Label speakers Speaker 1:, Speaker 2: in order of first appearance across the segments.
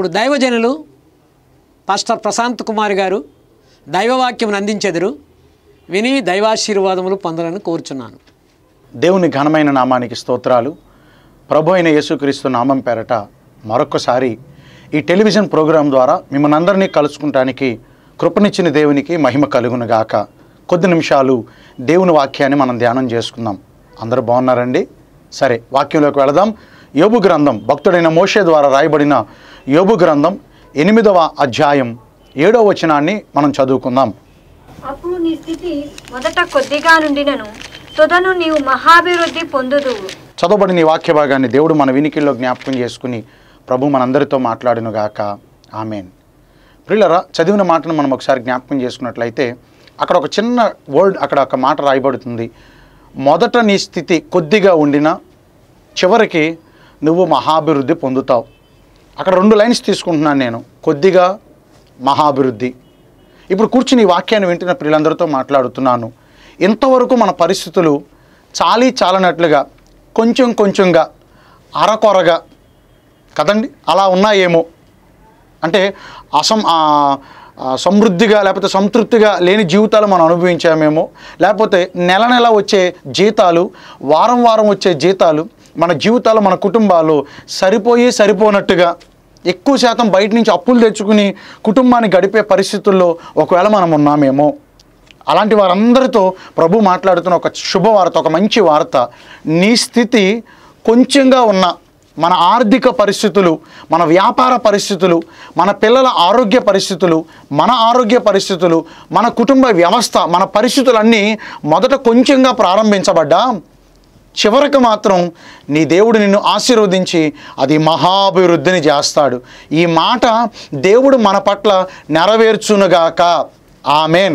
Speaker 1: ఇప్పుడు దైవజనులు పాస్టర్ ప్రశాంత్ కుమార్ గారు దైవవాక్యం అందించెదరు విని దైవాశీర్వాదములు పొందాలని కోరుచున్నాను
Speaker 2: దేవుని ఘనమైన నామానికి స్తోత్రాలు ప్రభు అయిన యేసుక్రీస్తు నామం పేరట మరొకసారి ఈ టెలివిజన్ ప్రోగ్రాం ద్వారా మిమ్మల్ని అందరినీ కలుసుకుంటానికి కృపనిచ్చిన దేవునికి మహిమ కలుగునుగాక కొద్ది నిమిషాలు దేవుని వాక్యాన్ని మనం ధ్యానం చేసుకుందాం అందరూ బాగున్నారండి సరే వాక్యంలోకి వెళదాం యోబు గ్రంథం భక్తుడైన మోషే ద్వారా రాయబడిన యోబు గ్రంథం ఎనిమిదవ అధ్యాయం ఏడవ వచనాన్ని మనం చదువుకుందాం
Speaker 3: అప్పుడు నీ స్థితి మొదట కొద్దిగా నుండినను తుదను నీవు మహాభివృద్ధి పొందుదువు
Speaker 2: చదవబడిన ఈ వాక్య భాగాన్ని దేవుడు మన వినికిల్లో జ్ఞాపకం చేసుకుని ప్రభు మనందరితో మాట్లాడినగాక ఆమెన్ ప్రిల్లరా చదివిన మాటను మనం ఒకసారి జ్ఞాపకం చేసుకున్నట్లయితే అక్కడ ఒక చిన్న వర్డ్ అక్కడ ఒక మాట రాయబడుతుంది మొదట నీ స్థితి కొద్దిగా ఉండినా చివరికి నువ్వు మహాభివృద్ధి పొందుతావు అక్కడ రెండు లైన్స్ తీసుకుంటున్నాను నేను కొద్దిగా మహాభివృద్ధి ఇప్పుడు కూర్చుని ఈ వాక్యాన్ని వింటున్న పిల్లలందరితో మాట్లాడుతున్నాను ఇంతవరకు మన పరిస్థితులు చాలీ చాలనట్లుగా కొంచెం కొంచెంగా అరకొరగా కదండి అలా ఉన్నాయేమో అంటే అసం ఆ, ఆ, సమృద్ధిగా లేకపోతే సంతృప్తిగా లేని జీవితాలు మనం అనుభవించామేమో లేకపోతే నెల నెల వచ్చే జీతాలు వారం వారం వచ్చే జీతాలు మన జీవితాలు మన కుటుంబాలు సరిపోయి సరిపోనట్టుగా ఎక్కువ శాతం బయట నుంచి అప్పులు తెచ్చుకుని కుటుంబాన్ని గడిపే పరిస్థితుల్లో ఒకవేళ మనం ఉన్నామేమో అలాంటి వారందరితో ప్రభు మాట్లాడుతున్న ఒక శుభవార్త ఒక మంచి వార్త నీ స్థితి కొంచెంగా ఉన్న మన ఆర్థిక పరిస్థితులు మన వ్యాపార పరిస్థితులు మన పిల్లల ఆరోగ్య పరిస్థితులు మన ఆరోగ్య పరిస్థితులు మన కుటుంబ వ్యవస్థ మన పరిస్థితులన్నీ మొదట కొంచెంగా ప్రారంభించబడ్డా చివరికి మాత్రం నీ దేవుడు నిన్ను ఆశీర్వదించి అది మహాభివృద్ధిని చేస్తాడు ఈ మాట దేవుడు మన పట్ల నెరవేర్చునుగాక ఆమెన్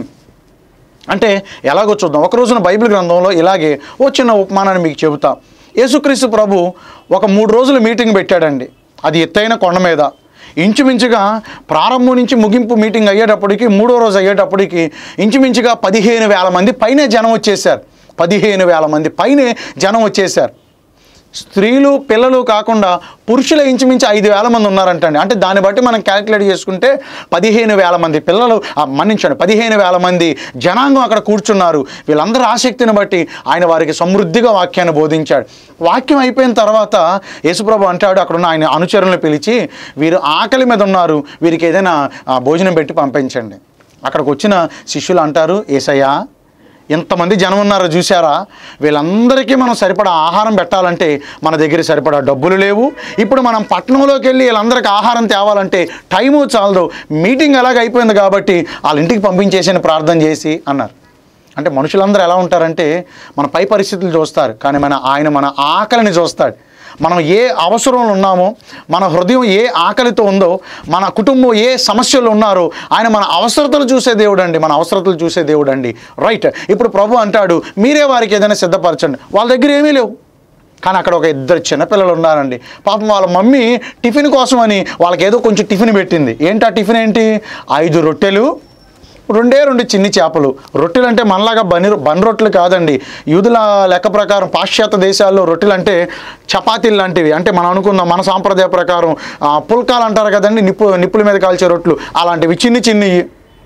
Speaker 2: అంటే ఎలాగో చూద్దాం ఒక రోజున బైబిల్ గ్రంథంలో ఇలాగే ఓ చిన్న ఉపమానాన్ని మీకు చెబుతా యేసుక్రీస్తు ప్రభు ఒక మూడు రోజులు మీటింగ్ పెట్టాడండి అది ఎత్తైన కొండ మీద ఇంచుమించుగా ప్రారంభం నుంచి ముగింపు మీటింగ్ అయ్యేటప్పటికి మూడో రోజు అయ్యేటప్పటికి ఇంచుమించుగా పదిహేను వేల మంది పైనే జనం వచ్చేసారు పదిహేను వేల మంది పైనే జనం వచ్చేసారు స్త్రీలు పిల్లలు కాకుండా పురుషుల ఇంచుమించు ఐదు వేల మంది ఉన్నారంటండి అంటే దాన్ని బట్టి మనం క్యాలిక్యులేట్ చేసుకుంటే పదిహేను వేల మంది పిల్లలు ఆ, మన్నించండి పదిహేను వేల మంది జనాంగం అక్కడ కూర్చున్నారు వీళ్ళందరూ ఆసక్తిని బట్టి ఆయన వారికి సమృద్ధిగా వాక్యాన్ని బోధించాడు వాక్యం అయిపోయిన తర్వాత యేసుప్రభు అంటాడు అక్కడున్న ఆయన అనుచరులను పిలిచి వీరు ఆకలి మీద ఉన్నారు వీరికి ఏదైనా ఆ, భోజనం పెట్టి పంపించండి అక్కడికి వచ్చిన శిష్యులు అంటారు ఏసయ్యా ఎంతమంది జనం ఉన్నారో చూసారా వీళ్ళందరికీ మనం సరిపడా ఆహారం పెట్టాలంటే మన దగ్గర సరిపడా డబ్బులు లేవు ఇప్పుడు మనం పట్టణంలోకి వెళ్ళి వీళ్ళందరికీ ఆహారం తేవాలంటే టైము చాలదు మీటింగ్ ఎలాగ అయిపోయింది కాబట్టి వాళ్ళ ఇంటికి పంపించేసి ప్రార్థన చేసి అన్నారు అంటే మనుషులందరూ ఎలా ఉంటారంటే మన పై పరిస్థితులు చూస్తారు కానీ మన ఆయన మన ఆకలిని చూస్తాడు మనం ఏ అవసరంలో ఉన్నామో మన హృదయం ఏ ఆకలితో ఉందో మన కుటుంబం ఏ సమస్యలు ఉన్నారో ఆయన మన అవసరతలు చూసే దేవుడు అండి మన అవసరతలు చూసే దేవుడు అండి రైట్ ఇప్పుడు ప్రభు అంటాడు మీరే వారికి ఏదైనా సిద్ధపరచండి వాళ్ళ దగ్గర ఏమీ లేవు కానీ అక్కడ ఒక ఇద్దరు చిన్నపిల్లలు ఉన్నారండి పాపం వాళ్ళ మమ్మీ టిఫిన్ కోసం అని వాళ్ళకి ఏదో కొంచెం టిఫిన్ పెట్టింది ఏంటి ఆ టిఫిన్ ఏంటి ఐదు రొట్టెలు రెండే రెండు చిన్ని చేపలు రొట్టెలు అంటే మనలాగా బని బన్ రొట్టెలు కాదండి యూదుల లెక్క ప్రకారం పాశ్చాత్య దేశాల్లో రొట్టెలు అంటే చపాతీలు లాంటివి అంటే మనం అనుకుందాం మన సాంప్రదాయ ప్రకారం ఆ, పుల్కాలు అంటారు కదండి నిప్పు నిప్పుల మీద కాల్చే రొట్టెలు అలాంటివి చిన్ని చిన్నవి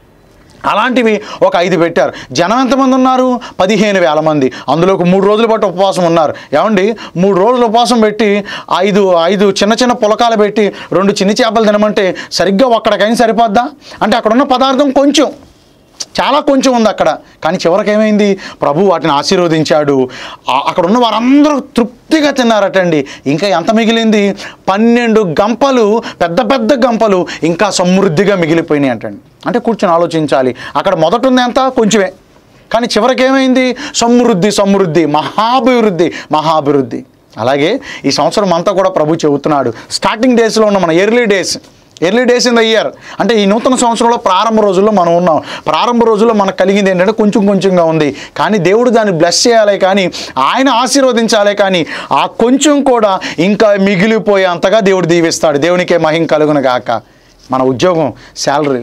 Speaker 2: అలాంటివి ఒక ఐదు పెట్టారు జనం ఎంతమంది ఉన్నారు పదిహేను వేల మంది అందులో ఒక మూడు రోజుల పాటు ఉపవాసం ఉన్నారు ఏమండి మూడు రోజులు ఉపవాసం పెట్టి ఐదు ఐదు చిన్న చిన్న పులకాలు పెట్టి రెండు చిన్న చేపలు తినమంటే సరిగ్గా ఒక్కడికైనా సరిపోద్దా అంటే అక్కడ ఉన్న పదార్థం కొంచెం చాలా కొంచెం ఉంది అక్కడ కానీ చివరికి ఏమైంది ప్రభు వాటిని ఆశీర్వదించాడు ఆ- అక్కడ ఉన్న వారందరూ తృప్తిగా తిన్నారటండి ఇంకా ఎంత మిగిలింది పన్నెండు గంపలు పెద్ద పెద్ద గంపలు ఇంకా సమృద్ధిగా మిగిలిపోయినాయి అంటండి అంటే కూర్చొని ఆలోచించాలి అక్కడ మొదట ఉంది ఎంత కొంచెమే కానీ చివరికి ఏమైంది సమృద్ధి సమృద్ధి మహాభివృద్ధి మహాభివృద్ధి అలాగే ఈ సంవత్సరం అంతా కూడా ప్రభు చెబుతున్నాడు స్టార్టింగ్ డేస్లో ఉన్న మన early days early days in the year అంటే ఈ నూతన సంవత్సరంలో ప్రారంభ రోజుల్లో మనం ఉన్నాం ప్రారంభ రోజుల్లో మనకు కలిగింది ఏంటంటే కొంచెం కొంచెంగా ఉంది కానీ దేవుడు దాన్ని బ్లెస్ చేయాలి కానీ ఆయన ఆశీర్వదించాలి కానీ ఆ కొంచెం కూడా ఇంకా మిగిలిపోయే అంతగా దేవుడు దీవిస్తాడు దేవునికే మహిం కలుగును గాక మన ఉద్యోగం శాలరీలు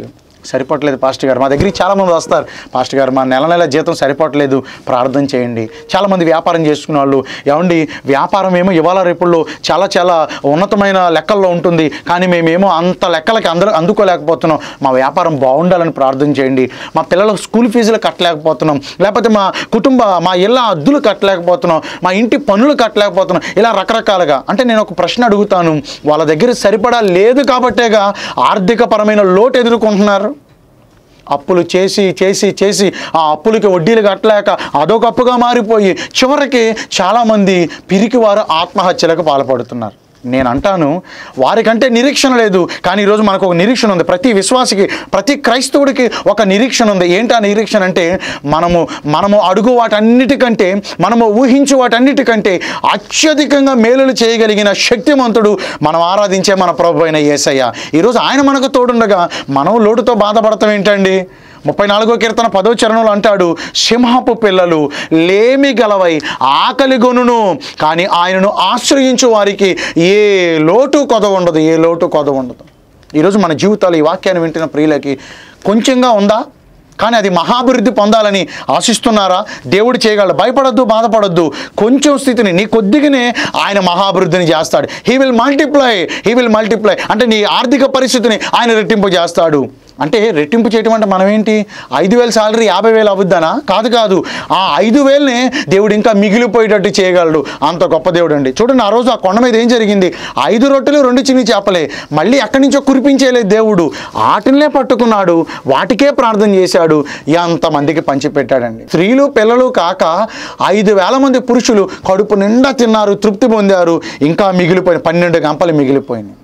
Speaker 2: సరిపోవట్లేదు పాస్టర్ గారు మా దగ్గరికి చాలామంది వస్తారు పాస్టర్ గారు మా నెల నెల జీతం సరిపోవట్లేదు ప్రార్థన చేయండి చాలామంది వ్యాపారం చేసుకునే వాళ్ళు ఏమండి వ్యాపారం ఏమో ఇవాళ రేపుల్లో చాలా చాలా ఉన్నతమైన లెక్కల్లో ఉంటుంది కానీ మేమేమో అంత లెక్కలకి అందరూ అందుకోలేకపోతున్నాం మా వ్యాపారం బాగుండాలని ప్రార్థన చేయండి మా పిల్లలకు స్కూల్ ఫీజులు కట్టలేకపోతున్నాం లేకపోతే మా కుటుంబ మా ఇళ్ళ అద్దులు కట్టలేకపోతున్నాం మా ఇంటి పనులు కట్టలేకపోతున్నాం ఇలా రకరకాలుగా అంటే నేను ఒక ప్రశ్న అడుగుతాను వాళ్ళ దగ్గర సరిపడా లేదు కాబట్టేగా ఆర్థికపరమైన లోటు ఎదుర్కొంటున్నారు అప్పులు చేసి చేసి చేసి ఆ అప్పులకి వడ్డీలు కట్టలేక అదొక అప్పుగా మారిపోయి చివరికి చాలామంది పిరికివారు ఆత్మహత్యలకు పాల్పడుతున్నారు నేను అంటాను వారికంటే నిరీక్షణ లేదు కానీ ఈరోజు మనకు ఒక నిరీక్షణ ఉంది ప్రతి విశ్వాసికి ప్రతి క్రైస్తవుడికి ఒక నిరీక్షణ ఉంది ఏంటి ఆ నిరీక్షణ అంటే మనము మనము అడుగు వాటన్నిటికంటే మనము ఊహించు వాటన్నిటికంటే అత్యధికంగా మేలులు చేయగలిగిన శక్తిమంతుడు మనం ఆరాధించే మన ప్రభు అయిన యేసయ్య ఈరోజు ఆయన మనకు తోడుండగా మనం లోటుతో బాధపడతాం ఏంటండి ముప్పై నాలుగో కీర్తన పదో చరణంలో అంటాడు సింహపు పిల్లలు లేమి గలవై ఆకలి గొనును కానీ ఆయనను ఆశ్రయించు వారికి ఏ లోటు కొద ఉండదు ఏ లోటు కొద ఉండదు ఈరోజు మన జీవితాలు ఈ వాక్యాన్ని వింటున్న ప్రియులకి కొంచెంగా ఉందా కానీ అది మహాభివృద్ధి పొందాలని ఆశిస్తున్నారా దేవుడు చేయగలడు భయపడొద్దు బాధపడొద్దు కొంచెం స్థితిని నీ కొద్దిగానే ఆయన మహాభివృద్ధిని చేస్తాడు he will multiply he will multiply అంటే నీ ఆర్థిక పరిస్థితిని ఆయన రెట్టింపు చేస్తాడు అంటే రెట్టింపు చేయటం అంటే మనం ఏంటి ఐదు వేల సాలరీ యాభై వేలు అవుద్దనా కాదు కాదు ఆ ఐదు వేలనే దేవుడు ఇంకా మిగిలిపోయేటట్టు చేయగలడు అంత గొప్ప దేవుడు అండి చూడండి ఆ రోజు ఆ కొండ మీద ఏం జరిగింది ఐదు రొట్టెలు రెండు చిన్ని చేపలే మళ్ళీ ఎక్కడి నుంచో కురిపించేలేదు దేవుడు వాటినే పట్టుకున్నాడు వాటికే ప్రార్థన చేశాడు ఎంతమందికి పంచిపెట్టాడండి స్త్రీలు పిల్లలు కాక ఐదు వేల మంది పురుషులు కడుపు నిండా తిన్నారు తృప్తి పొందారు ఇంకా మిగిలిపోయిన పన్నెండు గంపలు మిగిలిపోయినాయి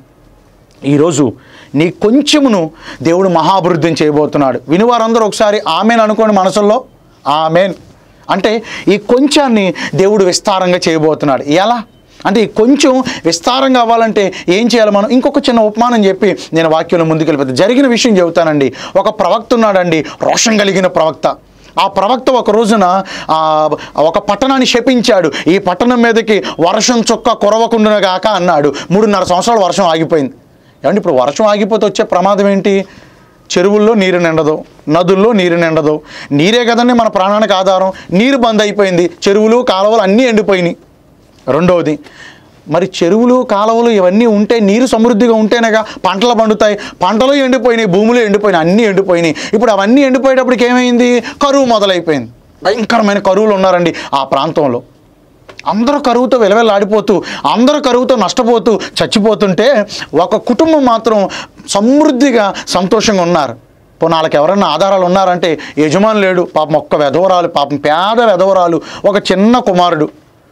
Speaker 2: ఈరోజు నీ కొంచెమును దేవుడు మహాభివృద్ధిని చేయబోతున్నాడు వినివారందరూ ఒకసారి ఆమెన్ అనుకోండి మనసుల్లో ఆమెన్ అంటే ఈ కొంచాన్ని దేవుడు విస్తారంగా చేయబోతున్నాడు ఎలా అంటే ఈ కొంచెం విస్తారంగా అవ్వాలంటే ఏం చేయాలి మనం ఇంకొక చిన్న ఉపమానం చెప్పి నేను వాక్యంలో ముందుకెళ్ళిపోతే జరిగిన విషయం చెబుతానండి ఒక ప్రవక్త ఉన్నాడండి రోషం కలిగిన ప్రవక్త ఆ ప్రవక్త ఒక రోజున ఆ, ఒక పట్టణాన్ని శపించాడు ఈ పట్టణం మీదకి వర్షం చొక్క కురవకుండునగాక అన్నాడు మూడున్నర సంవత్సరాలు వర్షం ఆగిపోయింది ఏమంటే ఇప్పుడు వర్షం ఆగిపోతే వచ్చే ప్రమాదం ఏంటి చెరువుల్లో నీరు నిండదు నదుల్లో నీరు నిండదు నీరే కదండి మన ప్రాణానికి ఆధారం నీరు బంద్ అయిపోయింది చెరువులు కాలువలు అన్నీ ఎండిపోయినాయి రెండవది మరి చెరువులు కాలువలు ఇవన్నీ ఉంటే నీరు సమృద్ధిగా ఉంటేనేగా పంటలు పండుతాయి పంటలు ఎండిపోయినాయి భూములు ఎండిపోయినాయి అన్నీ ఎండిపోయినాయి ఇప్పుడు అవన్నీ ఎండిపోయేటప్పటికి ఏమైంది కరువు మొదలైపోయింది భయంకరమైన కరువులు ఉన్నారండి ఆ ప్రాంతంలో అందరూ కరువుతో విలవెల్లాడిపోతూ అందరూ కరువుతో నష్టపోతూ చచ్చిపోతుంటే ఒక కుటుంబం మాత్రం సమృద్ధిగా సంతోషంగా ఉన్నారు పోనీ వాళ్ళకి ఎవరన్నా ఆధారాలు ఉన్నారంటే యజమాని లేడు పాపం ఒక్క వెధవరాలు పాపం పేద వెధవరాలు ఒక చిన్న కుమారుడు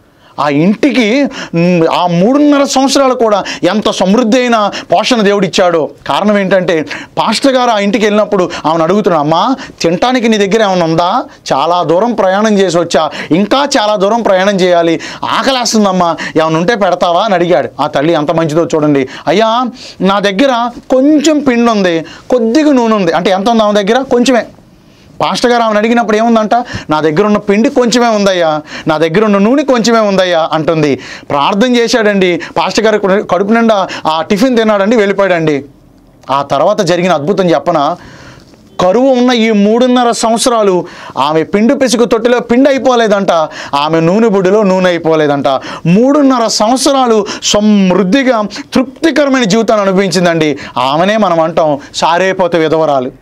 Speaker 2: ఆ ఇంటికి మ్, ఆ మూడున్నర సంవత్సరాలు కూడా ఎంత సమృద్ధి అయిన పోషణ దేవుడిచ్చాడో కారణం ఏంటంటే పాస్టర్ గారు ఆ ఇంటికి వెళ్ళినప్పుడు ఆమెను అడుగుతున్నాడు అమ్మా తినటానికి నీ దగ్గర ఏమైనా ఉందా చాలా దూరం ప్రయాణం చేసి వచ్చా ఇంకా చాలా దూరం ప్రయాణం చేయాలి ఆకలేస్తుందమ్మా ఏమైనా ఉంటే పెడతావా అని అడిగాడు ఆ తల్లి ఎంత మంచిదో చూడండి అయ్యా నా దగ్గర కొంచెం పిండి ఉంది కొద్దిగా నూనె ఉంది అంటే ఎంత ఉంది ఆమె దగ్గర కొంచెమే పాస్టర్ గారు ఆమెను అడిగినప్పుడు ఏముందంట నా దగ్గర ఉన్న పిండి కొంచెమే ఉందయ్యా నా దగ్గర ఉన్న నూనె కొంచెమే ఉందయ్యా అంటుంది ప్రార్థన చేశాడండి పాస్టర్ గారు కడుపు నిండా ఆ టిఫిన్ తిన్నాడండి వెళ్ళిపోయాడండి ఆ తర్వాత జరిగిన అద్భుతం చెప్పన కరువు ఉన్న ఈ మూడున్నర సంవత్సరాలు ఆమె పిండి పిసుకు తొట్టిలో పిండి అయిపోలేదంట ఆమె నూనె బుడ్డిలో నూనె అయిపోలేదంట మూడున్నర సంవత్సరాలు సమృద్ధిగా తృప్తికరమైన జీవితాన్ని అనుభవించిందండి ఆమెనే మనం అంటాం సారైపోతే విధవరాలు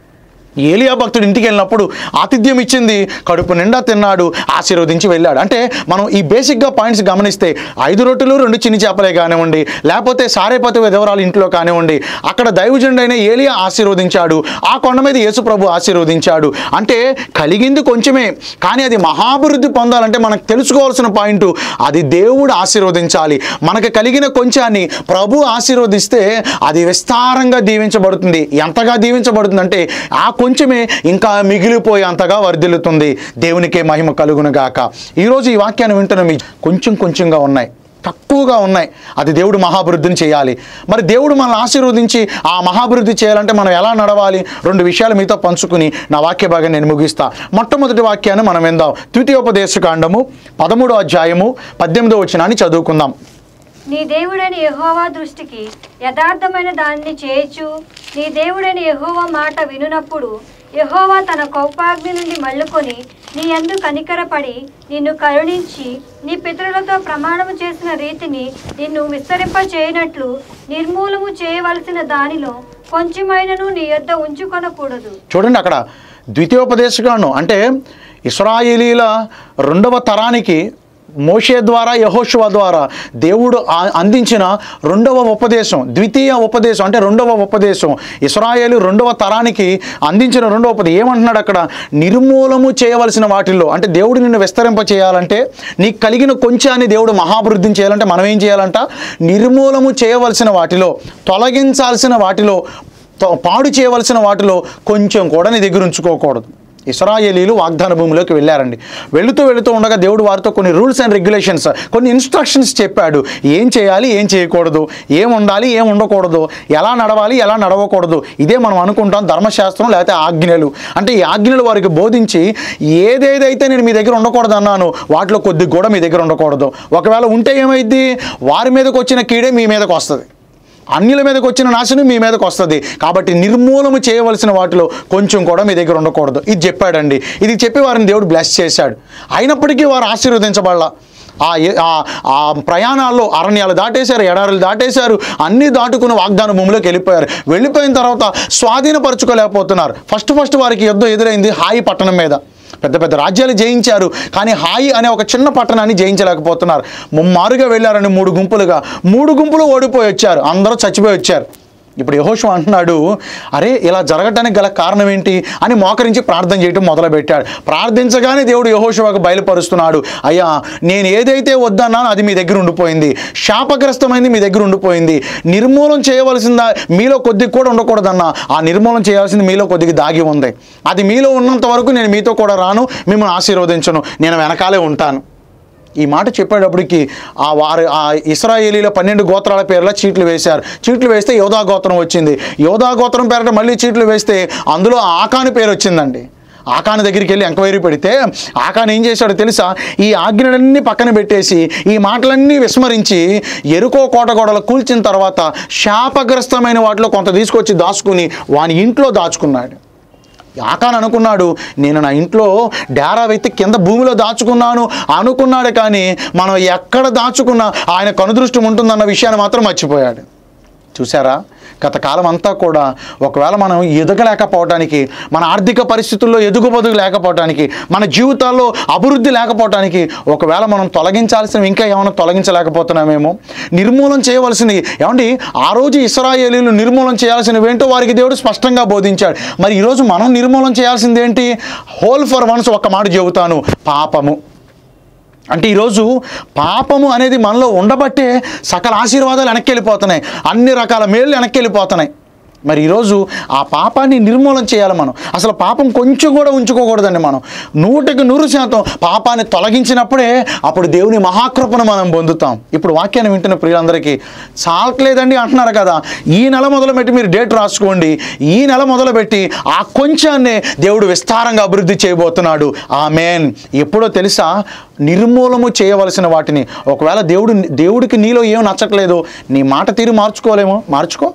Speaker 2: ఏలియా భక్తుడు ఇంటికి వెళ్ళినప్పుడు ఆతిథ్యం ఇచ్చింది కడుపు నిండా తిన్నాడు ఆశీర్వదించి వెళ్ళాడు అంటే మనం ఈ బేసిక్గా పాయింట్స్ గమనిస్తే ఐదు రొట్టెలు రెండు చిన్ని చేపలే కానివ్వండి లేకపోతే సారేపతి విధవరాలు ఇంట్లో కానివ్వండి అక్కడ దైవజనుడైన ఏలియా ఆశీర్వదించాడు ఆ కొండ మీద యేసు ప్రభు ఆశీర్వదించాడు అంటే కలిగింది కొంచెమే కానీ అది మహాభివృద్ధి పొందాలంటే మనకు తెలుసుకోవాల్సిన పాయింట్ అది దేవుడు ఆశీర్వదించాలి మనకు కలిగిన కొంచాన్ని ప్రభు ఆశీర్వదిస్తే అది విస్తారంగా దీవించబడుతుంది ఎంతగా దీవించబడుతుందంటే ఆ కొంచెమే ఇంకా మిగిలిపోయి అంతగా వర్ధిల్లుతుంది దేవునికే మహిమ కలుగును గాక ఈరోజు ఈ వాక్యాన్ని వింటున్న మీ కొంచెం కొంచెంగా ఉన్నాయి తక్కువగా ఉన్నాయి అది దేవుడు మహాభివృద్ధిని చేయాలి మరి దేవుడు మనల్ని ఆశీర్వదించి ఆ మహాభివృద్ధి చేయాలంటే మనం ఎలా నడవాలి రెండు విషయాలు మీతో పంచుకుని నా వాక్య భాగం నేను ముగిస్తా మొట్టమొదటి వాక్యాన్ని మనం విందాం ద్వితీయోపదేశ కాండము పదమూడో అధ్యాయము పద్దెనిమిదో వచనాన్ని చదువుకుందాం
Speaker 3: నీ దేవుడైన యెహోవా దృష్టికి యథార్థమైన దానిని చేయొచ్చు నీ దేవుడైన యెహోవా మాట వినునప్పుడు యెహోవా తన కోపాగ్ని నుండి మళ్ళుకొని నీ యందు కనికరపడి నిన్ను కరుణించి నీ పితరులతో ప్రమాణము చేసిన రీతిని నిన్ను విస్తరింప చేయనట్లు నిర్మూలము చేయవలసిన దానిలో కొంచెమైనను నీ యొద్ద ఉంచుకొనకూడదు
Speaker 2: చూడండి అక్కడ ద్వితీయోపదేశగాను అంటే ఇస్రాయేలీల రెండవ తరానికి మోషే ద్వారా యహోషువ ద్వారా దేవుడు ఆ- అందించిన రెండవ ఉపదేశం ద్వితీయ ఉపదేశం అంటే రెండవ ఉపదేశం ఇస్రాయేలు రెండవ తరానికి అందించిన రెండవ ఉపదేశం ఏమంటున్నాడు అక్కడ నిర్మూలము చేయవలసిన వాటిల్లో అంటే దేవుడు నిన్ను విస్తరింప చేయాలంటే నీకు కలిగిన కొంచాన్ని దేవుడు మహాభివృద్ధిని చేయాలంటే మనం ఏం చేయాలంట నిర్మూలము చేయవలసిన వాటిలో తొలగించాల్సిన వాటిలో తో- పాడు చేయవలసిన వాటిలో కొంచెం కూడా నీ దగ్గర ఉంచుకోకూడదు ఇస్రాయేలీలు వాగ్దాన భూమిలోకి వెళ్ళారండి వెళుతూ వెళుతూ ఉండగా దేవుడు వారితో కొన్ని రూల్స్ అండ్ రెగ్యులేషన్స్ కొన్ని ఇన్స్ట్రక్షన్స్ చెప్పాడు ఏం చేయాలి ఏం చేయకూడదు ఏం ఉండాలి ఏం ఉండకూడదు ఎలా నడవాలి ఎలా నడవకూడదు ఇదే మనం అనుకుంటాం ధర్మశాస్త్రం లేకపోతే ఆజ్ఞలు అంటే ఈ ఆజ్ఞలు వారికి బోధించి ఏదేదైతే నేను మీ దగ్గర ఉండకూడదు అన్నాను వాటిలో కొద్ది కూడా మీ దగ్గర ఉండకూడదు ఒకవేళ ఉంటే ఏమైద్ది వారి మీదకి వచ్చిన కీడే మీ మీదకి వస్తుంది అన్యుల మీదకి వచ్చిన నాశనం మీ మీదకి వస్తుంది కాబట్టి నిర్మూలము చేయవలసిన వాటిలో కొంచెం కూడా మీ దగ్గర ఉండకూడదు ఇది చెప్పాడండి ఇది చెప్పి వారిని దేవుడు బ్లెస్ చేశాడు అయినప్పటికీ వారు ఆశీర్వదించబడాల ఆ ఏ- ఆ- ఆ ప్రయాణాల్లో అరణ్యాలు దాటేశారు ఎడారులు దాటేశారు అన్నీ దాటుకుని వాగ్దాన భూమిలోకి వెళ్ళిపోయారు వెళ్ళిపోయిన తర్వాత స్వాధీనపరచుకోలేకపోతున్నారు ఫస్ట్ ఫస్ట్ వారికి యుద్ధం ఎదురైంది హాయి పట్టణం మీద పెద్ద పెద్ద రాజ్యాలు జయించారు కానీ హాయి అనే ఒక చిన్న పట్టణాన్ని జయించలేకపోతున్నారు ముమ్మారుగా వెళ్ళారని మూడు గుంపులుగా మూడు గుంపులు ఓడిపోయి వచ్చారు అందరూ చచ్చిపోయి వచ్చారు ఇప్పుడు యహోషు అంటున్నాడు అరే ఇలా జరగటానికి గల కారణం ఏంటి అని మోకరించి ప్రార్థన చేయటం మొదలుపెట్టాడు ప్రార్థించగానే దేవుడు యహోషువాకు బయలుపరుస్తున్నాడు అయ్యా నేను ఏదైతే వద్దన్నానో అది మీ దగ్గర ఉండిపోయింది శాపగ్రస్తమైంది మీ దగ్గర ఉండిపోయింది నిర్మూలన చేయవలసిందా మీలో కొద్దిగా కూడా ఉండకూడదన్నా ఆ నిర్మూలన చేయాల్సింది మీలో కొద్దిగా దాగి ఉంది అది మీలో ఉన్నంత వరకు నేను మీతో కూడా రాను మిమ్మల్ని ఆశీర్వదించను నేను వెనకాలే ఉంటాను ఈ మాట చెప్పేటప్పటికి ఆ వారు ఆ ఇస్రాయేలీల పన్నెండు గోత్రాల పేర్ల చీట్లు వేశారు చీట్లు వేస్తే యోధా గోత్రం వచ్చింది యోధా గోత్రం పేరట మళ్ళీ చీట్లు వేస్తే అందులో ఆకాని పేరు వచ్చిందండి ఆకాని దగ్గరికి వెళ్ళి ఎంక్వైరీ పెడితే ఆకాని ఏం చేశాడో తెలుసా ఈ ఆజ్ఞలన్నీ పక్కన పెట్టేసి ఈ మాటలన్నీ విస్మరించి ఎరుకో కోట గోడలు కూల్చిన తర్వాత శాపగ్రస్తమైన వాటిలో కొంత తీసుకొచ్చి దాచుకుని వాని ఇంట్లో దాచుకున్నాడు ఆకాన్ అనుకున్నాడు నేను నా ఇంట్లో డేరా వ్యక్తి కింద భూమిలో దాచుకున్నాను అనుకున్నాడు కానీ మనం ఎక్కడ దాచుకున్నా ఆయన కనుదృష్టి ఉంటుందన్న విషయాన్ని మాత్రం మర్చిపోయాడు చూసారా గత కాలం అంతా కూడా ఒకవేళ మనం ఎదగలేకపోవటానికి మన ఆర్థిక పరిస్థితుల్లో ఎదుగుబదుగు లేకపోవటానికి మన జీవితాల్లో అభివృద్ధి లేకపోవటానికి ఒకవేళ మనం తొలగించాల్సినవి ఇంకా ఏమైనా తొలగించలేకపోతున్నామేమో నిర్మూలన చేయవలసింది ఏమండి ఆ రోజు ఇస్రాయేలీలు నిర్మూలన చేయాల్సినవి ఏంటో వారికి దేవుడు స్పష్టంగా బోధించాడు మరి ఈరోజు మనం నిర్మూలన చేయాల్సింది ఏంటి హోల్ ఫర్ వన్స్ ఒక మాట చెబుతాను పాపము అంటే ఈరోజు పాపము అనేది మనలో ఉండబట్టే సకల ఆశీర్వాదాలు వెనక్కి వెళ్ళిపోతున్నాయి అన్ని రకాల మేళ్ళు వెనక్కి వెళ్ళిపోతున్నాయి మరి ఈరోజు ఆ పాపాన్ని నిర్మూలన చేయాలి మనం అసలు పాపం కొంచెం కూడా ఉంచుకోకూడదండి మనం నూటికి నూరు శాతం పాపాన్ని తొలగించినప్పుడే అప్పుడు దేవుని మహాకృపను మనం పొందుతాం ఇప్పుడు వాక్యాన్ని వింటున్న ప్రియులందరికీ చాలట్లేదండి అంటున్నారు కదా ఈ నెల మొదలుపెట్టి మీరు డేట్ రాసుకోండి ఈ నెల మొదలుపెట్టి ఆ కొంచాన్నే దేవుడు విస్తారంగా అభివృద్ధి చేయబోతున్నాడు ఆ మేన్ ఎప్పుడో తెలుసా నిర్మూలము చేయవలసిన వాటిని ఒకవేళ దేవుడు దేవుడికి నీలో ఏం నచ్చట్లేదు నీ మాట తీరు మార్చుకోలేమో మార్చుకో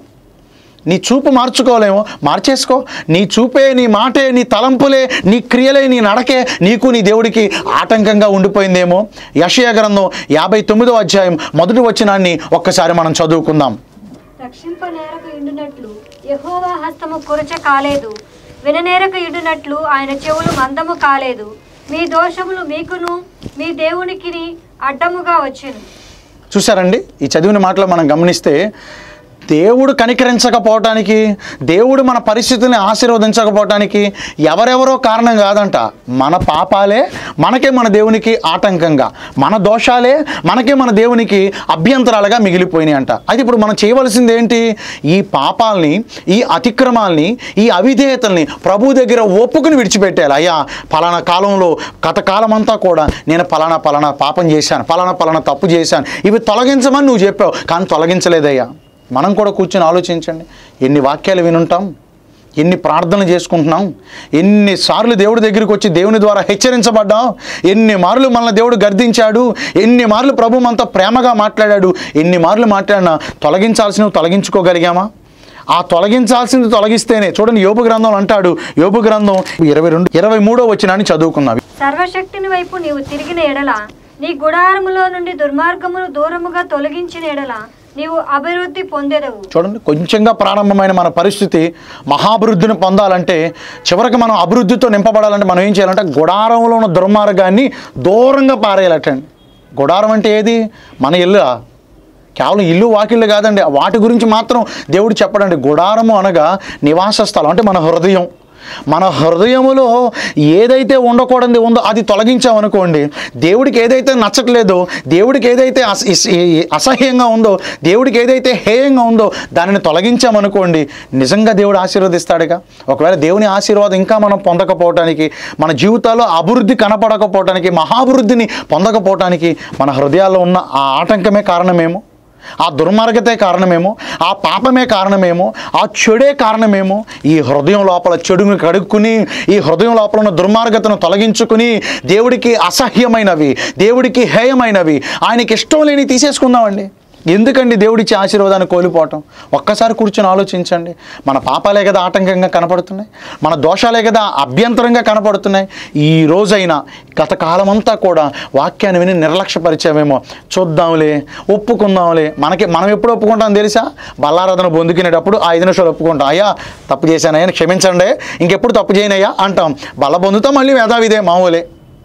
Speaker 2: నీ చూపు మార్చుకోలేమో మార్చేసుకో నీ చూపే నీ మాటే నీ తలంపులే నీ క్రియలే నీ నడకే నీకు నీ దేవుడికి ఆటంకంగా ఉండిపోయిందేమో యషయ గ్రంథం యాభై తొమ్మిదో అధ్యాయం మొదటి వచనాన్ని ఒక్కసారి మనం చదువుకుందాం
Speaker 3: రక్షింప నేరకు ఇండునట్లు యెహోవా హస్తము కురచ కాలేదు విననేరక ఇండునట్లు ఆయన చెవులు మందము కాలేదు మీ దోషములు మీకును మీ దేవునికి అడ్డముగా వచ్చెను
Speaker 2: చూసారండి ఈ చదివిన మాటలో మనం గమనిస్తే దేవుడు కనికరించకపోవటానికి దేవుడు మన పరిస్థితిని ఆశీర్వదించకపోవటానికి ఎవరెవరో కారణం కాదంట మన పాపాలే మనకే మన దేవునికి ఆటంకంగా మన దోషాలే మనకే మన దేవునికి అభ్యంతరాలుగా మిగిలిపోయినాయి అంట అయితే ఇప్పుడు మనం చేయవలసింది ఏంటి ఈ పాపాలని ఈ అతిక్రమాల్ని ఈ అవిధేయతల్ని ప్రభు దగ్గర ఒప్పుకుని విడిచిపెట్టాలి అయ్యా పలానా కాలంలో గత కాలం అంతా కూడా నేను పలానా పలానా పాపం చేశాను పలానా పలానా తప్పు చేశాను ఇవి తొలగించమని నువ్వు చెప్పావు కానీ తొలగించలేదయ్యా మనం కూడా కూర్చొని ఆలోచించండి ఎన్ని వాక్యాలు వినుంటాం ఎన్ని ప్రార్థనలు చేసుకుంటున్నాం ఎన్నిసార్లు దేవుడి దగ్గరికి వచ్చి దేవుని ద్వారా హెచ్చరించబడ్డాం ఎన్ని మార్లు మనల్ని దేవుడు గర్దించాడు ఎన్ని మార్లు ప్రభు మనతో ప్రేమగా మాట్లాడాడు ఎన్ని మార్లు మాట్లాడినా తొలగించాల్సినవి తొలగించుకోగలిగామా ఆ తొలగించాల్సింది తొలగిస్తేనే చూడండి యోబు గ్రంథం అంటాడు యోబు గ్రంథం ఇరవై రెండు ఇరవై మూడో వచ్చినాన్ని చదువుకుందాం
Speaker 3: సర్వశక్తిని వైపు నీవు తిరిగిన ఎడల నీ గుడారములో నుండి దుర్మార్గమును దూరముగా తొలగించిన ఎడల నీవు అభివృద్ధి పొందెదవు
Speaker 2: చూడండి కొంచెంగా ప్రారంభమైన మన పరిస్థితి మహాభివృద్ధిని పొందాలంటే చివరికి మనం అభివృద్ధితో నింపబడాలంటే మనం ఏం చేయాలంటే గుడారంలో ఉన్న దుర్మార్గాన్ని దూరంగా పారేయాలటండి గుడారం అంటే ఏది మన ఇల్లు కేవలం ఇల్లు వాకిళ్ళు కాదండి వాటి గురించి మాత్రం దేవుడు చెప్పడండి గుడారము అనగా నివాస స్థలం అంటే మన హృదయం మన హృదయములో ఏదైతే ఉండకూడదు ఉందో అది తొలగించామనుకోండి దేవుడికి ఏదైతే నచ్చట్లేదో దేవుడికి ఏదైతే అస- ఇస్- ఈ- అసహ్యంగా ఉందో దేవుడికి ఏదైతే హేయంగా ఉందో దానిని తొలగించామనుకోండి నిజంగా దేవుడు ఆశీర్వదిస్తాడుగా ఒకవేళ దేవుని ఆశీర్వాదం ఇంకా మనం పొందకపోవటానికి మన జీవితాల్లో అభివృద్ధి కనపడకపోవటానికి మహాభివృద్ధిని పొందకపోవటానికి మన హృదయాల్లో ఉన్న ఆ ఆటంకమే కారణమేమో ఆ దుర్మార్గతే కారణమేమో ఆ పాపమే కారణమేమో ఆ చెడే కారణమేమో ఈ హృదయం లోపల చెడును కడుక్కుని ఈ హృదయం లోపల ఉన్న దుర్మార్గతను తొలగించుకుని దేవుడికి అసహ్యమైనవి దేవుడికి హేయమైనవి ఆయనకి ఇష్టం లేని తీసేసుకుందామండి ఎందుకండి దేవుడిచ్చే ఆశీర్వాదాన్ని కోల్పోవటం ఒక్కసారి కూర్చొని ఆలోచించండి మన పాపాలే కదా ఆటంకంగా కనపడుతున్నాయి మన దోషాలే కదా అభ్యంతరంగా కనపడుతున్నాయి ఈ రోజైనా గత కాలమంతా కూడా వాక్యాన్ని విని నిర్లక్ష్యపరిచామేమో చూద్దాంలే ఒప్పుకుందాంలే మనకి మనం ఎప్పుడు ఒప్పుకుంటాం తెలుసా బల్లారాధన పొందుకునేటప్పుడు ఆ ఐదు నిమిషాలు ఒప్పుకుంటాం అయ్యా తప్పు చేశానయ్యా క్షమించండి ఇంకెప్పుడు తప్పు చేయనయ్యా అంటాం బల్ల పొందుతాం మళ్ళీ వేదావిదే మామూలే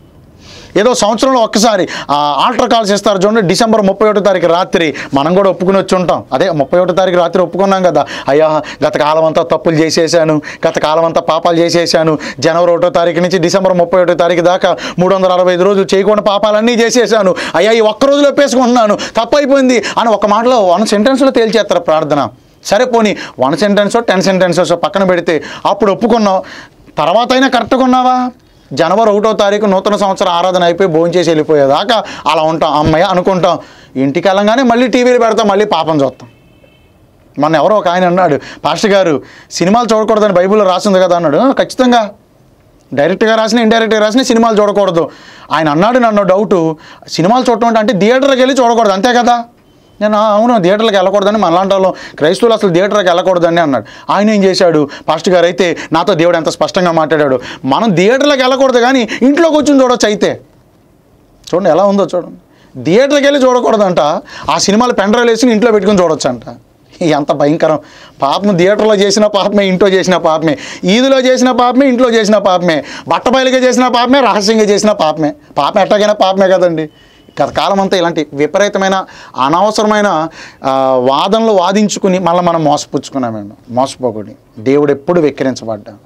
Speaker 2: ఏదో సంవత్సరంలో ఒక్కసారి ఆ, ఆల్టర్ కాల్స్ ఇస్తారు చూడండి డిసెంబర్ ముప్పై ఒకటో తారీఖు రాత్రి మనం కూడా ఒప్పుకుని వచ్చి ఉంటాం అదే ముప్పై ఒకటో తారీఖు రాత్రి ఒప్పుకున్నాం కదా అయ్యా గత కాలం అంతా తప్పులు చేసేసాను గత కాలం అంతా పాపాలు చేసేసాను జనవరి ఒకటో తారీఖు నుంచి డిసెంబర్ ముప్పై ఒకటో తారీఖు దాకా మూడు వందల అరవై ఐదు రోజులు చేయకుండా పాపాలన్నీ చేసేసాను అయ్యా ఈ ఒక్క రోజులో ఒప్పేసుకుంటున్నాను తప్పు అయిపోయింది అని ఒక మాటలో వన్ సెంటెన్స్లో తేల్చేస్తారు ప్రార్థన సరే పోనీ వన్ సెంటెన్సో టెన్ సెంటెన్సెస్ పక్కన పెడితే అప్పుడు ఒప్పుకున్నావు తర్వాత అయినా కరెక్ట్గా ఉన్నావా జనవరి ఒకటో తారీఖు నూతన సంవత్సర ఆరాధన అయిపోయి భోజనం చేసి వెళ్ళిపోయేదాకా అలా ఉంటాం అమ్మయ్య అనుకుంటాం ఇంటికి వెళ్ళంగానే మళ్ళీ టీవీలు పెడతాం మళ్ళీ పాపం చూస్తాం మొన్న ఎవరో ఒక ఆయన అన్నాడు పాస్టర్ గారు సినిమాలు చూడకూడదని బైబిల్లో రాసింది కదా అన్నాడు "ఆ, ఖచ్చితంగా డైరెక్ట్గా రాసిన ఇండైరెక్ట్గా రాసిన సినిమాలు చూడకూడదు ఆయన అన్నాడు నన్ను డౌటు సినిమాలు చూడటం అంటే థియేటర్కి వెళ్ళి చూడకూడదు అంతే కదా నేను "ఆ, అవును థియేటర్కి వెళ్ళకూడదని మనలాంటి వాళ్ళు క్రైస్తవులు అసలు థియేటర్కి వెళ్ళకూడదని అన్నాడు ఆయన ఏం చేశాడు పాస్టర్ గారు అయితే నాతో దేవుడు ఎంత స్పష్టంగా మాట్లాడాడు మనం థియేటర్లకు వెళ్ళకూడదు కానీ ఇంట్లో కూర్చొని చూడొచ్చు అయితే చూడండి ఎలా ఉందో చూడండి థియేటర్కి వెళ్ళి చూడకూడదంట ఆ సినిమాలు పెండ్రైవ్ వేసి ఇంట్లో పెట్టుకుని చూడొచ్చు అంట ఎంత భయంకరం పాపం థియేటర్లో చేసిన పాపమే ఇంట్లో చేసిన పాపమే ఈదులో చేసిన పాపమే ఇంట్లో చేసిన పాపమే బట్టబయలుగా చేసిన పాపమే రహస్యంగా చేసిన పాపమే పాపం ఎట్టగైనా పాపమే కదండి గత కాలం అంతా ఇలాంటి విపరీతమైన అనవసరమైన ఆ, వాదనలు వాదించుకుని మళ్ళీ మనం మోసపుచ్చుకున్నామండి మోసపోకూడదు దేవుడు ఎప్పుడు వెక్కిరించబడ్డా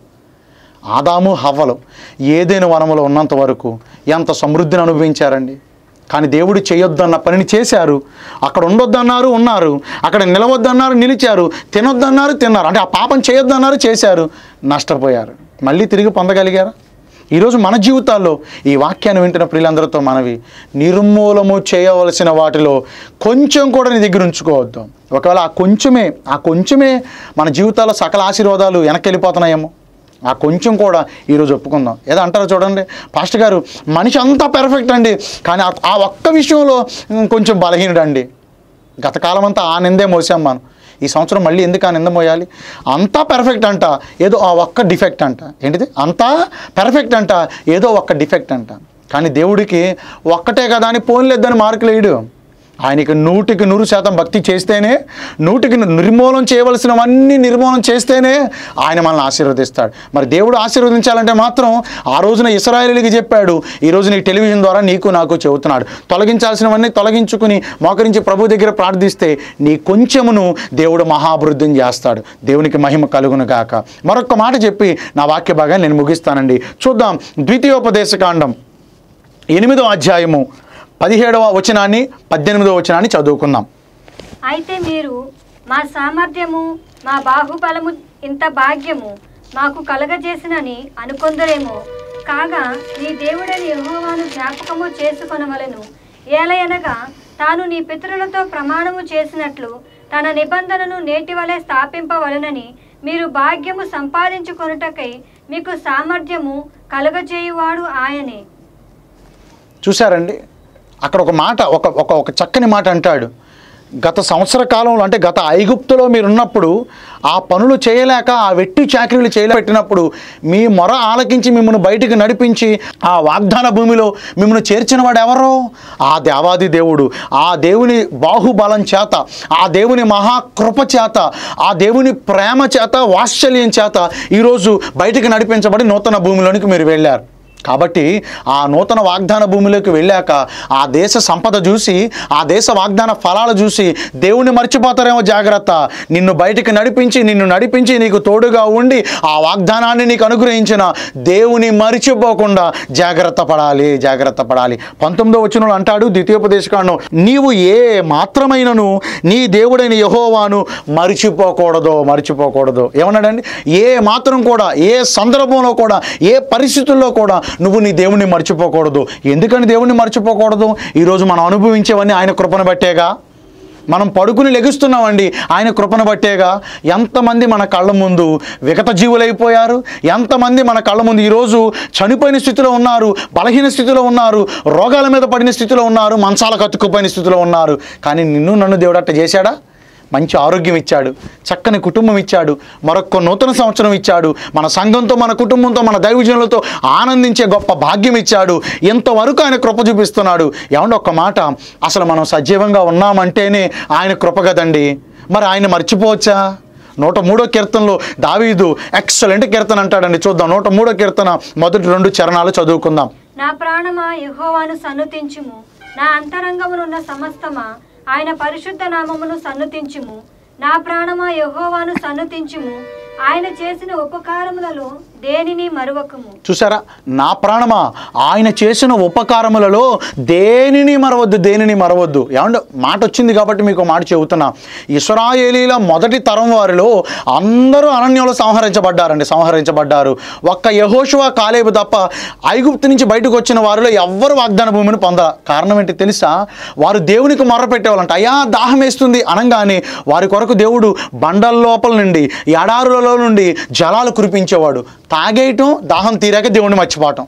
Speaker 2: ఆదాము హవ్వలు ఏదైనా వనములో ఉన్నంత వరకు ఎంత సమృద్ధిని అనుభవించారండి కానీ దేవుడు చేయొద్దన్న పనిని చేశారు అక్కడ ఉండొద్దన్నారు ఉన్నారు అక్కడ నిలవద్దన్నారు నిలిచారు తినొద్దన్నారు తిన్నారు అంటే ఆ పాపం చేయొద్దన్నారు చేశారు నష్టపోయారు మళ్ళీ తిరిగి పొందగలిగారా ఈరోజు మన జీవితాల్లో ఈ వాక్యాన్ని వింటున్న ప్రియులందరితో మనవి నిర్మూలము చేయవలసిన వాటిలో కొంచెం కూడా నీ దగ్గర ఉంచుకోవద్దు ఒకవేళ ఆ కొంచెమే ఆ కొంచెమే మన జీవితాల్లో సకల ఆశీర్వాదాలు వెనక్కి వెళ్ళిపోతున్నాయేమో ఆ కొంచెం కూడా ఈరోజు ఒప్పుకుందాం ఏదో అంటారు చూడండి పాస్టర్ గారు మనిషి అంతా పెర్ఫెక్ట్ అండి కానీ ఆ- ఆ ఒక్క విషయంలో ఉమ్, కొంచెం బలహీనుడు అండి గత కాలం అంతా ఆ నిందే మోసాం మనం ఈ సంవత్సరం మళ్ళీ ఎందుకు ఆ నింద మోయాలి అంతా పెర్ఫెక్ట్ అంట ఏదో ఆ ఒక్క డిఫెక్ట్ అంట ఏంటిది అంతా పెర్ఫెక్ట్ అంట ఏదో ఒక్క డిఫెక్ట్ అంట కానీ దేవుడికి ఒక్కటే కదా అని పోన్లేదని మార్కులు వేయడు ఆయనకి నూటికి నూరు శాతం భక్తి చేస్తేనే నూటికి ను- నిర్మూలన చేయవలసినవన్నీ నిర్మూలన చేస్తేనే ఆయన మనల్ని ఆశీర్వదిస్తాడు మరి దేవుడు ఆశీర్వదించాలంటే మాత్రం ఆ రోజున ఇస్రాయేలీకి చెప్పాడు ఈ రోజు నీ టెలివిజన్ ద్వారా నీకు నాకు చెబుతున్నాడు తొలగించాల్సినవన్నీ తొలగించుకుని మోకరించి ప్రభు దగ్గర ప్రార్థిస్తే నీ కొంచెమును దేవుడు మహాభివృద్ధిని చేస్తాడు దేవునికి మహిమ కలుగును గాక మరొక మాట చెప్పి నా వాక్య భాగాన్ని నేను ముగిస్తానండి చూద్దాం ద్వితీయోపదేశకాండం ఎనిమిదో అధ్యాయము పదిహేడవ వచనాన్ని పద్దెనిమిదవ వచనాన్ని చదువుకుందాం
Speaker 3: అయితే మీరు మా సామర్థ్యము మా బాహుబలము ఇంత భాగ్యము మాకు కలగజేసినని అనుకొందరేమో కాగా నీ దేవుడని యెహోవాను జ్ఞాపకము చేసుకొనవలెను ఏలయనగా తాను నీ పితరులతో ప్రమాణము చేసినట్లు తన నిబంధనను నేటి వలె స్థాపింపవలెనని మీరు భాగ్యము సంపాదించుకొనుటకై మీకు సామర్థ్యము కలుగజేయువాడు ఆయనే
Speaker 2: చూశారండి అక్కడ ఒక మాట ఒక ఒక ఒక చక్కని మాట అంటాడు గత సంవత్సర కాలంలో అంటే గత ఐగుప్తులో మీరు ఉన్నప్పుడు ఆ పనులు చేయలేక ఆ వెట్టి చాకరీలు చేయలేపెట్టినప్పుడు మీ మొర ఆలకించి మిమ్మల్ని బయటికి నడిపించి ఆ వాగ్దాన భూమిలో మిమ్మల్ని చేర్చిన వాడు ఎవరో ఆ దేవాది దేవుడు ఆ దేవుని బాహుబలం చేత ఆ దేవుని మహాకృప చేత ఆ దేవుని ప్రేమ చేత వాత్సల్యం చేత ఈరోజు బయటికి నడిపించబడి నూతన భూమిలోనికి మీరు వెళ్ళారు కాబట్టి ఆ నూతన వాగ్దాన భూమిలోకి వెళ్ళాక ఆ దేశ సంపద చూసి ఆ దేశ వాగ్దాన ఫలాలు చూసి దేవుణ్ణి మర్చిపోతారేమో జాగ్రత్త నిన్ను బయటికి నడిపించి నిన్ను నడిపించి నీకు తోడుగా ఉండి ఆ వాగ్దానాన్ని నీకు అనుగ్రహించిన దేవుని మరిచిపోకుండా జాగ్రత్త పడాలి జాగ్రత్త పడాలి పంతొమ్మిదో వచనంలో అంటాడు ద్వితీయోపదేశకాండం నీవు ఏ మాత్రమైనను నీ దేవుడైన యహోవాను మరిచిపోకూడదు మరిచిపోకూడదు ఏమన్నాడండి ఏ మాత్రం కూడా ఏ సందర్భంలో కూడా ఏ పరిస్థితుల్లో కూడా నువ్వు నీ దేవుణ్ణి మర్చిపోకూడదు ఎందుకని దేవుణ్ణి మర్చిపోకూడదు ఈరోజు మనం అనుభవించేవన్నీ ఆయన కృపను బట్టేగా మనం పడుకుని లెగుస్తున్నామండి ఆయన కృపను బట్టేగా ఎంతమంది మన కళ్ళ ముందు విగత జీవులైపోయారు ఎంతమంది మన కళ్ళ ముందు ఈరోజు చనిపోయిన స్థితిలో ఉన్నారు బలహీన స్థితిలో ఉన్నారు రోగాల మీద పడిన స్థితిలో ఉన్నారు మంచాల కత్తుకుపోయిన స్థితిలో ఉన్నారు కానీ నిన్ను నన్ను దేవుడు అట్ట చేశాడా మంచి ఆరోగ్యం ఇచ్చాడు చక్కని కుటుంబం ఇచ్చాడు మరొక నూతన సంవత్సరం ఇచ్చాడు మన సంఘంతో మన కుటుంబంతో మన దైవజనులతో ఆనందించే గొప్ప భాగ్యం ఇచ్చాడు ఎంతవరకు ఆయన కృప చూపిస్తున్నాడు ఏమంటే ఒక్క మాట అసలు మనం సజీవంగా ఉన్నామంటేనే ఆయన కృప కదండి మరి ఆయన మర్చిపోవచ్చా నూట మూడో కీర్తనలో దావీదు ఎక్సలెంట్ కీర్తన అంటాడండి చూద్దాం నూట మూడో కీర్తన మొదటి రెండు చరణాలు చదువుకుందాం
Speaker 3: నా ప్రాణమా యెహోవాను సన్నుతించుము నా అంతరంగమునున్న సమస్తమా ఆయన పరిశుద్ధ నామమును సన్నుతించుము నా ప్రాణమా యెహోవాను సన్నుతించుము ఆయన చేసిన ఉపకారములలో దేనిని మరువకము
Speaker 2: చూసారా నా ప్రాణమా ఆయన చేసిన ఉపకారములలో దేనిని మరవద్దు దేనిని మరవద్దు ఏమంటే మాట వచ్చింది కాబట్టి మీకు మాట చెబుతున్నా ఇస్రాయేలీల మొదటి తరం వారిలో అందరూ అరణ్యంలో సంహరించబడ్డారండి సంహరించబడ్డారు ఒక్క యహోషువ కాలేబు తప్ప ఐగుప్తు నుంచి బయటకు వచ్చిన వారిలో ఎవ్వరు వాగ్దాన భూమిని పొందల కారణం ఏంటి తెలుసా వారు దేవునికి మొర్ర పెట్టేవాళ్ళంట అయ్యా దాహం వేస్తుంది అనగానే వారి కొరకు దేవుడు బండల లోపల నుండి ఎడారులలో నుండి జలాలు కురిపించేవాడు తాగేయటం దాహం తీరాక దేవుడిని మర్చిపోవటం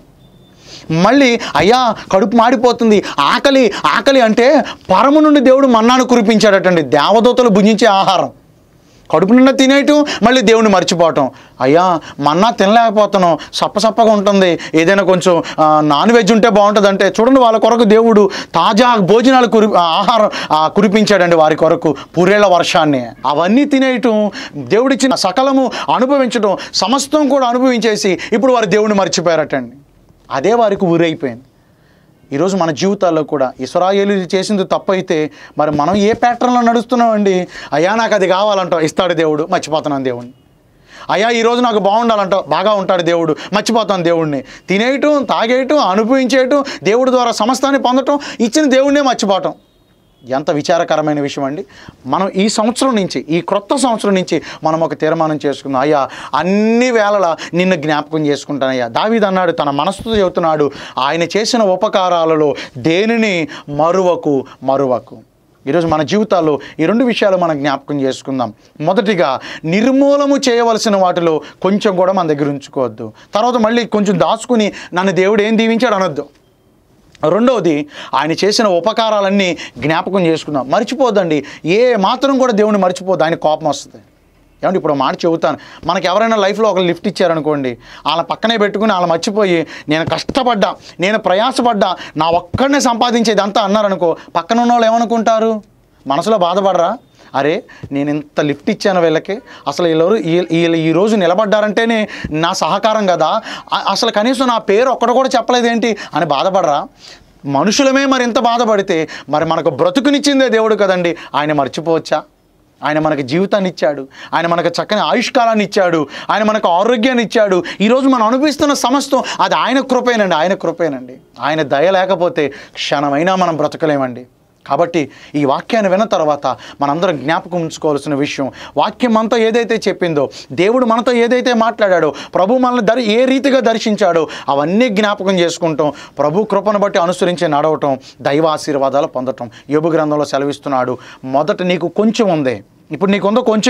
Speaker 2: మళ్ళీ అయ్యా కడుపు మాడిపోతుంది ఆకలి ఆకలి అంటే పరము నుండి దేవుడు మన్నాను కురిపించాడటండి దేవదూతలు భుజించే ఆహారం కడుపు నిండా తినేయటం మళ్ళీ దేవుని మర్చిపోవటం అయ్యా మన్నా తినలేకపోతున్నాం సప్పసప్పగా ఉంటుంది ఏదైనా కొంచెం ఆ, నాన్ వెజ్ ఉంటే బాగుంటుంది అంటే చూడండి వాళ్ళ కొరకు దేవుడు తాజా భోజనాలు కురి ఆ, ఆహారం ఆ, కురిపించాడండి వారి కొరకు పురేళ్ల వర్షాన్ని అవన్నీ తినేయటం దేవుడిచ్చిన సకలము అనుభవించడం సమస్తం కూడా అనుభవించేసి ఇప్పుడు వారు దేవుడిని మర్చిపోయారటండి అదే వారికి ఊరైపోయింది ఈరోజు మన జీవితాల్లో కూడా ఇస్రాయేలు చేసింది తప్పు అయితే మరి మనం ఏ ప్యాటర్న్లో నడుస్తున్నామండి అయ్యా నాకు అది కావాలంటావు ఇస్తాడు దేవుడు మర్చిపోతున్నాను దేవుడిని అయ్యా ఈరోజు నాకు బాగుండాలంటావు బాగా ఉంటాడు దేవుడు మర్చిపోతాను దేవుడిని తినేయటం తాగేయటం అనుభవించేయటం దేవుడి ద్వారా సమస్తాన్ని పొందటం ఇచ్చిన దేవుడినే మర్చిపోవటం ఎంత విచారకరమైన విషయం అండి మనం ఈ సంవత్సరం నుంచి ఈ క్రొత్త సంవత్సరం నుంచి మనం ఒక తీర్మానం చేసుకుందాం అయ్యా అన్ని వేళలా నిన్ను జ్ఞాపకం చేసుకుంటానయ్యా దావీద్ అన్నాడు తన మనసుతో చెబుతున్నాడు ఆయన చేసిన ఉపకారాలలో దేనిని మరువకు మరువకు ఈరోజు మన జీవితాల్లో ఈ రెండు విషయాలు మనం జ్ఞాపకం చేసుకుందాం మొదటిగా నిర్మూలము చేయవలసిన వాటిలో కొంచెం కూడా మన దగ్గర ఉంచుకోవద్దు తర్వాత మళ్ళీ కొంచెం దాచుకుని నన్ను దేవుడు ఏం దీవించాడు అనొద్దు రెండవది ఆయన చేసిన ఉపకారాలన్నీ జ్ఞాపకం చేసుకుందాం మర్చిపోద్దండి ఏ మాత్రం కూడా దేవుని మర్చిపోద్దు ఆయన కోపం వస్తుంది ఏమంటే ఇప్పుడు ఒక మాట చెబుతాను మనకి ఎవరైనా లైఫ్లో ఒక లిఫ్ట్ ఇచ్చారనుకోండి వాళ్ళ పక్కనే పెట్టుకుని వాళ్ళ మర్చిపోయి నేను కష్టపడ్డా నేను ప్రయాసపడ్డా నా ఒక్కడనే సంపాదించేది అంతా అన్నారనుకో పక్కన ఉన్న వాళ్ళు ఏమనుకుంటారు మనసులో బాధపడరా అరే నేను ఇంత లిఫ్ట్ ఇచ్చాను వీళ్ళకి అసలు వీళ్ళు వీళ్ళు ఈ రోజు నిలబడ్డారంటేనే నా సహకారం కదా అ- అసలు కనీసం నా పేరు ఒక్కడు కూడా చెప్పలేదేంటి అని బాధపడరా మనుషులమే మరి ఇంత బాధపడితే మరి మనకు బ్రతుకునిచ్చిందే దేవుడు కదండి ఆయన మర్చిపోవచ్చా ఆయన మనకు జీవితాన్ని ఇచ్చాడు ఆయన మనకు చక్కని ఆయుష్కాలాన్ని ఇచ్చాడు ఆయన మనకు ఆరోగ్యాన్ని ఇచ్చాడు ఈరోజు మనం అనుభవిస్తున్న సమస్తం అది ఆయన కృపేనండి ఆయన కృపేనండి ఆయన దయ లేకపోతే క్షణమైనా మనం బ్రతకలేమండి కాబట్టి ఈ వాక్యాన్ని విన్న తర్వాత మనందరం జ్ఞాపకం ఉంచుకోవాల్సిన విషయం వాక్యం మనతో ఏదైతే చెప్పిందో దేవుడు మనతో ఏదైతే మాట్లాడాడో ప్రభు మనల్ని దరి ఏ రీతిగా దర్శించాడో అవన్నీ జ్ఞాపకం చేసుకుంటాం ప్రభు కృపను బట్టి అనుసరించి నడవటం దైవ ఆశీర్వాదాలు పొందటం యోబు గ్రంథంలో సెలవిస్తున్నాడు మొదట నీకు కొంచెం ఉంది ఇప్పుడు నీకుందో కొంచెమే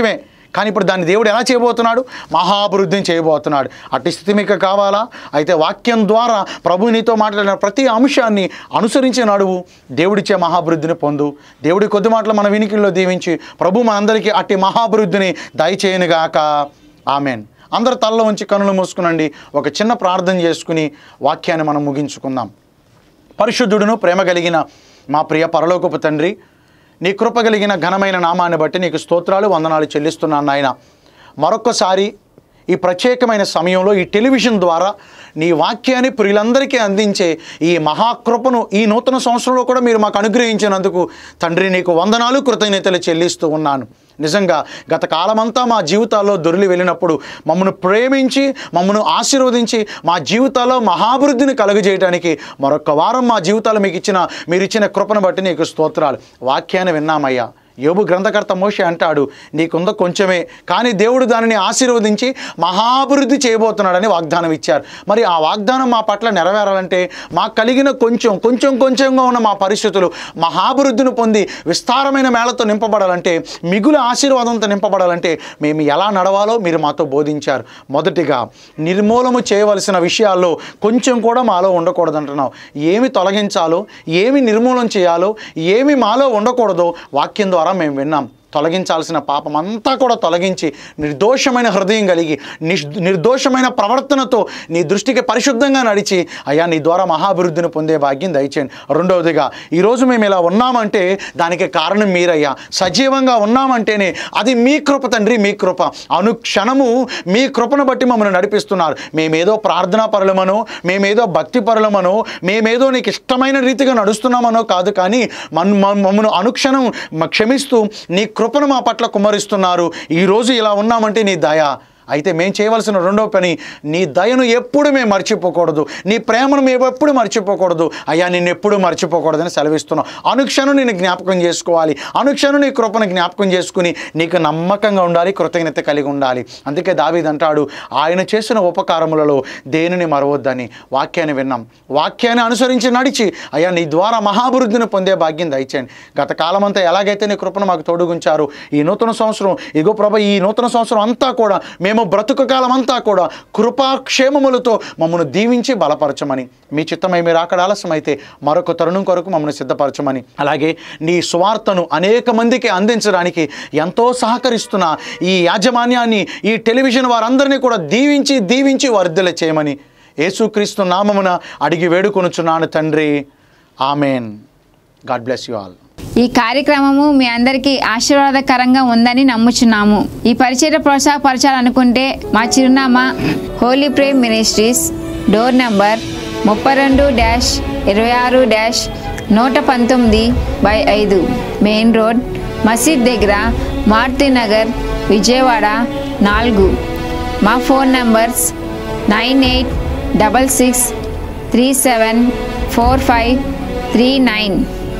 Speaker 2: కానీ ఇప్పుడు దాన్ని దేవుడు ఎలా చేయబోతున్నాడు మహాభివృద్ధిని చేయబోతున్నాడు అట్టి స్థితి మీకు కావాలా అయితే వాక్యం ద్వారా ప్రభు నీతో మాట్లాడిన ప్రతి అంశాన్ని అనుసరించి నడువు దేవుడిచ్చే మహాభివృద్ధిని పొందు దేవుడి కొద్ది మాటలు మన వినికిల్లో దీవించి ప్రభు మనందరికీ అట్టి మహాభివృద్ధిని దయచేయనుగాక ఆమెన్ అందరు తల్ల ఉంచి కనులు మూసుకునండి ఒక చిన్న ప్రార్థన చేసుకుని వాక్యాన్ని మనం ముగించుకుందాం పరిశుద్ధుడును ప్రేమ కలిగిన మా ప్రియ పరలోకపు తండ్రి నీ కృప కలిగిన ఘనమైన నామాన్ని బట్టి నీకు స్తోత్రాలు వందనాలు చెల్లిస్తున్నాను నాయన మరొక్కసారి ఈ ప్రత్యేకమైన సమయంలో ఈ టెలివిజన్ ద్వారా నీ వాక్యాన్ని ప్రియులందరికీ అందించే ఈ మహాకృపను ఈ నూతన సంవత్సరంలో కూడా మీరు మాకు అనుగ్రహించినందుకు తండ్రి నీకు వందనాలు కృతజ్ఞతలు చెల్లిస్తూ ఉన్నాను నిజంగా గత కాలమంతా మా జీవితాల్లో దొరికి వెళ్ళినప్పుడు మమ్మను ప్రేమించి మమ్మను ఆశీర్వదించి మా జీవితాల్లో మహాభివృద్ధిని కలుగజేయడానికి మరొక వారం మా జీవితాలు మీకు ఇచ్చిన మీరు ఇచ్చిన కృపను బట్టి నీకు స్తోత్రాలు వాక్యాన్ని విన్నామయ్యా యోబు గ్రంథకర్త మోషే అంటాడు నీకుంద కొంచెమే కానీ దేవుడు దానిని ఆశీర్వదించి మహాభివృద్ధి చేయబోతున్నాడని వాగ్దానం ఇచ్చారు మరి ఆ వాగ్దానం మా పట్ల నెరవేరాలంటే మాకు కలిగిన కొంచెం కొంచెం కొంచెంగా ఉన్న మా పరిస్థితులు మహాభివృద్ధిని పొంది విస్తారమైన మేళతో నింపబడాలంటే మిగులు ఆశీర్వాదంతో నింపబడాలంటే మేము ఎలా నడవాలో మీరు మాతో బోధించారు మొదటిగా నిర్మూలము చేయవలసిన విషయాల్లో కొంచెం కూడా మాలో ఉండకూడదంటున్నావు ఏమి తొలగించాలో ఏమి నిర్మూలన చేయాలో ఏమి మాలో ఉండకూడదో వాక్యం ద్వారా మేము విన్నాం తొలగించాల్సిన పాపం అంతా కూడా తొలగించి నిర్దోషమైన హృదయం కలిగి నిష్ నిర్దోషమైన ప్రవర్తనతో నీ దృష్టికి పరిశుద్ధంగా నడిచి అయ్యా నీ ద్వారా మహాభివృద్ధిని పొందే భాగ్యం దయచేయండి రెండవదిగా ఈరోజు మేము ఇలా ఉన్నామంటే దానికి కారణం మీరయ్యా సజీవంగా ఉన్నామంటేనే అది మీ కృప తండ్రి మీ కృప అనుక్షణము మీ కృపను బట్టి మమ్మల్ని నడిపిస్తున్నారు మేమేదో ప్రార్థనా పరులమనో మేమేదో భక్తి పరులమనో మేమేదో నీకు ఇష్టమైన రీతిగా నడుస్తున్నామనో కాదు కానీ మన్ మమ్మను అనుక్షణం మ- క్షమిస్తూ నీ కృపను మా పట్ల కుమ్మరిస్తున్నారు ఈరోజు ఇలా ఉన్నామంటే నీ దయ అయితే మేము చేయవలసిన రెండో పని నీ దయను ఎప్పుడు మేము మర్చిపోకూడదు నీ ప్రేమను మేము ఎప్పుడు మర్చిపోకూడదు అయ్యా నిన్ను ఎప్పుడు మర్చిపోకూడదని సెలవిస్తున్నాం అనుక్షణం నేను జ్ఞాపకం చేసుకోవాలి అనుక్షణం నీ కృపను జ్ఞాపకం చేసుకుని నీకు నమ్మకంగా ఉండాలి కృతజ్ఞత కలిగి ఉండాలి అందుకే దావీద్ అంటాడు ఆయన చేసిన ఉపకారములలో దేనిని మరవద్దని వాక్యాన్ని విన్నాం వాక్యాన్ని అనుసరించి నడిచి అయ్యా నీ ద్వారా మహాభివృద్ధిని పొందే భాగ్యం దయచేయండి గత కాలమంతా ఎలాగైతే నీ కృపను మాకు తోడుగుంచారు ఈ నూతన సంవత్సరం ఇగో ప్రభ ఈ నూతన సంవత్సరం అంతా కూడా మేము బ్రతుకు కాలం అంతా కూడా కృపాక్షేమములతో మమ్మల్ని దీవించి బలపరచమని మీ చిత్తమై మీరు అక్కడ ఆలస్యమైతే మరొక తరుణం కొరకు మమ్మల్ని సిద్ధపరచమని అలాగే నీ సువార్తను అనేక మందికి అందించడానికి ఎంతో సహకరిస్తున్న ఈ యాజమాన్యాన్ని ఈ టెలివిజన్ వారందరినీ కూడా దీవించి దీవించి వర్ధల చేయమని యేసుక్రీస్తు నామమున అడిగి వేడుకొనుచున్నాను తండ్రి amen God bless you all
Speaker 4: ఈ కార్యక్రమము మీ అందరికీ ఆశీర్వాదకరంగా ఉందని నమ్ముచున్నాము ఈ పరిచయ ప్రోత్సాహపరచాలనుకుంటే మా చిరునామా holy Prem ministries door number ముప్పై రెండు డ్యాష్ ఇరవై ఆరు డ్యాష్ నూట పంతొమ్మిది బై ఐదు మెయిన్ రోడ్ మసీద్ దగ్గర మారుతి నగర్ విజయవాడ నాలుగు మా phone numbers nine eight double six three seven four five three nine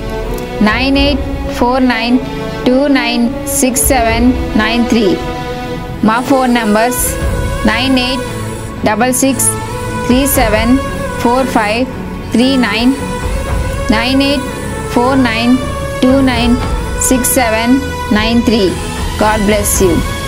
Speaker 4: nine eight four nine two nine six seven nine three మా phone numbers nine eight double six three seven four five three nine nine eight four nine two nine six seven nine three God bless you